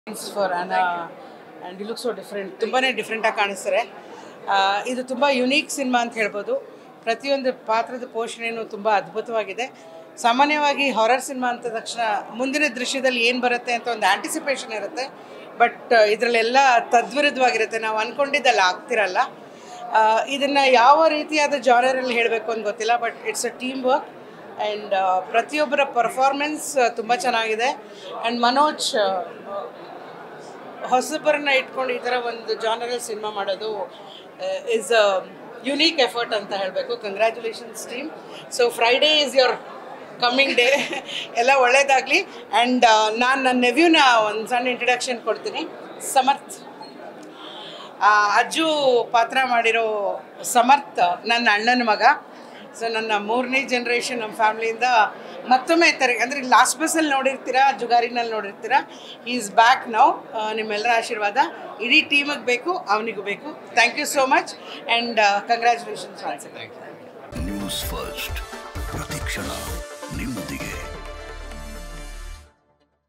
for ಅನಾ and you look so different ತುಂಬಾ ಡಿಫ್ರೆಂಟಾಗಿ ಕಾಣಿಸ್ತಾರೆ ಆ, ಇದು ತುಂಬ ಯುನೀಕ್ ಸಿನಿಮಾ ಅಂತ ಹೇಳ್ಬೋದು ಪ್ರತಿಯೊಂದು ಪಾತ್ರದ ಪೋಷಣೆಯೂ ತುಂಬ ಅದ್ಭುತವಾಗಿದೆ ಸಾಮಾನ್ಯವಾಗಿ ಹಾರರ್ ಸಿನಿಮಾ ಅಂತ ತಕ್ಷಣ ಮುಂದಿನ ದೃಶ್ಯದಲ್ಲಿ ಏನು ಬರುತ್ತೆ ಅಂತ ಒಂದು ಆ್ಯಂಟಿಸಿಪೇಷನ್ ಇರುತ್ತೆ ಬಟ್ ಇದರಲ್ಲೆಲ್ಲ ತದ್ವಿರುದ್ಧವಾಗಿರುತ್ತೆ ನಾವು ಅಂದ್ಕೊಂಡಿದ್ದಲ್ಲ ಆಗ್ತಿರಲ್ಲ ಇದನ್ನು ಯಾವ ರೀತಿಯಾದ ಜಾನರಲ್ಲಿ ಹೇಳಬೇಕು ಅಂತ ಗೊತ್ತಿಲ್ಲ but it's a team work and ಪ್ರತಿಯೊಬ್ಬರ ಪರ್ಫಾರ್ಮೆನ್ಸ್ ತುಂಬ ಚೆನ್ನಾಗಿದೆ ಆ್ಯಂಡ್ ಮನೋಜ್ ಆ, ಹೊಸಬರನ್ನ ಇಟ್ಕೊಂಡು ಈ ಥರ ಒಂದು ಜಾನರಲ್ ಸಿನಿಮಾ ಮಾಡೋದು ಇಸ್ ಅ ಯುನೀಕ್ ಎಫರ್ಟ್ ಅಂತ ಹೇಳಬೇಕು congratulations team so Friday is your coming day ಎಲ್ಲ ಒಳ್ಳೇದಾಗಲಿ ಆ್ಯಂಡ್ ನಾನು ನನ್ನ ನೆವ್ಯೂನ ಒಂದು ಸಣ್ಣ ಇಂಟ್ರಡಕ್ಷನ್ ಕೊಡ್ತೀನಿ ಸಮರ್ಥ್ ಆ, ಅಜ್ಜು ಪಾತ್ರ ಮಾಡಿರೋ ಸಮರ್ಥ್ ನನ್ನ ಅಣ್ಣನ ಮಗ ಸೊ ನನ್ನ ಮೂರನೇ ಜನ್ರೇಷನ್ ನಮ್ಮ ಫ್ಯಾಮ್ಲಿಯಿಂದ ಮತ್ತೊಮ್ಮೆ ತರ ಅಂದರೆ ಲಾಸ್ಟ್ ಬಸ್ಸಲ್ಲಿ ನೋಡಿರ್ತೀರಾ ಜುಗಾರಿನಲ್ಲಿ ನೋಡಿರ್ತೀರಾ ಈಸ್ ಬ್ಯಾಕ್ ನಾವು ನಿಮ್ಮೆಲ್ಲರ ಆಶೀರ್ವಾದ ಇಡೀ ಟೀಮಿಗೆ ಬೇಕು ಅವನಿಗೂ ಬೇಕು thank you so much and congratulations answer news first ಪ್ರತಿಕ್ಷಣ ನಿಮ್ಮೊಂದಿಗೆ